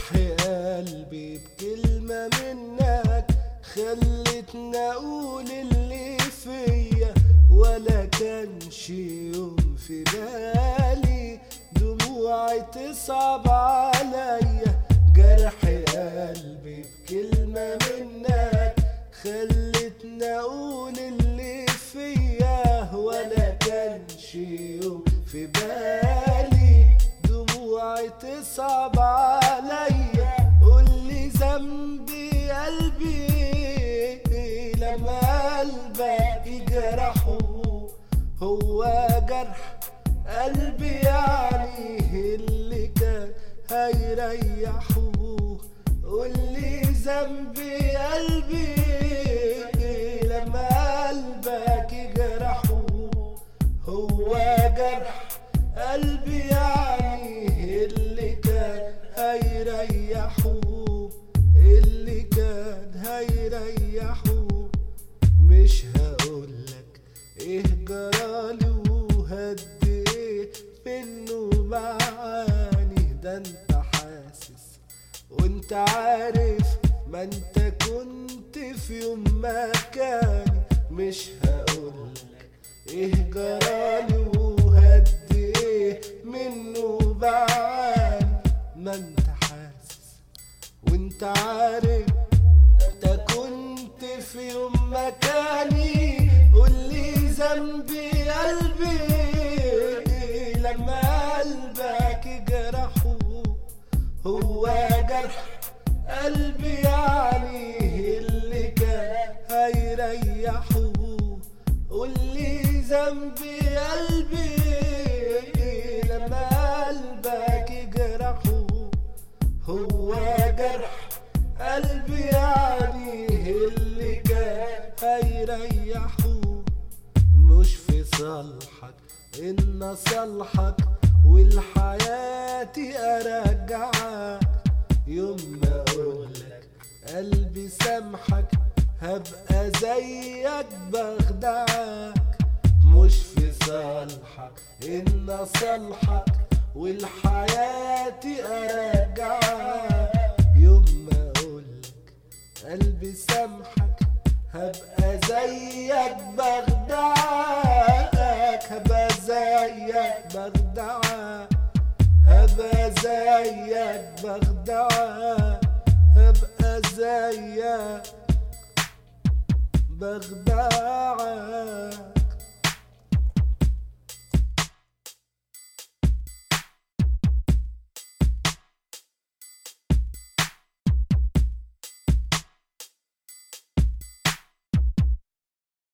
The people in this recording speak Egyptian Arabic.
جرح قلبي بكلمة منك خلتني اقول اللي فيا ولا كانش يوم في بالي دموعي تصعب عليا جرح قلبي بكلمة منك خلتني اقول اللي فيا ولا كانش يوم في بالي دموعي تصعب عليا قولي ذنبي قلبي لما قلبك يجرحه هو جرح قلبي يعني اللي كان هيريحه قولي ذنبي قلبي لما قلبك يجرحه هو جرح قلبي يعني اللي كان هيريحه اللي كان هيريحه مش هقولك ايه جرالي وهد ايه منه معاني ده انت حاسس وانت عارف ما انت كنت في يوم مكاني مش هقولك ايه جرالي وهد ايه منه بعاني ما انت حاسس وانت عارف انت كنت في يوم مكاني قولي ذنبي قلبي لما قلبك جرحه هو جرح قلبي يعني اللي كان هيريحه قولي ذنبي قلبي لما قلبك جرحه هو جرح قلبي يعني اللي كان هيريحه مش في صالحك ان اصالحك والحياة ارجعك يوم ما اقولك قلبي سامحك هبقى زيك بخدعك مش في صالحك ان اصالحك والحياة ارجعك يوم ما اقولك قلبي سامحك هبقى زيك بخدعك هبقى زيك بخدعك هبقى زيك بخدعك هبقى زيك بخدعك